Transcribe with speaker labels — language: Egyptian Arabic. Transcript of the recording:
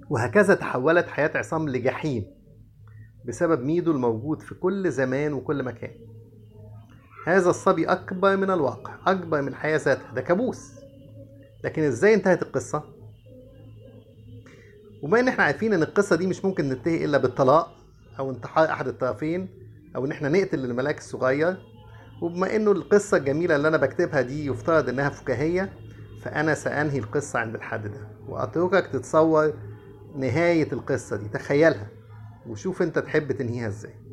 Speaker 1: وهكذا تحولت حياة عصام لجحيم بسبب ميدو الموجود في كل زمان وكل مكان هذا الصبي أكبر من الواقع أكبر من الحياة ذاتها ده كابوس لكن إزاي انتهت القصة؟ وبما إن إحنا عارفين إن القصة دي مش ممكن ننتهي إلا بالطلاق أو انتحار أحد الطرفين أو إن إحنا نقتل الملاك الصغير وبما إنه القصة الجميلة اللي أنا بكتبها دي يفترض إنها فكاهية فأنا سأنهي القصة عند الحد ده وأتركك تتصور نهاية القصة دي تخيلها وشوف أنت تحب تنهيها إزاي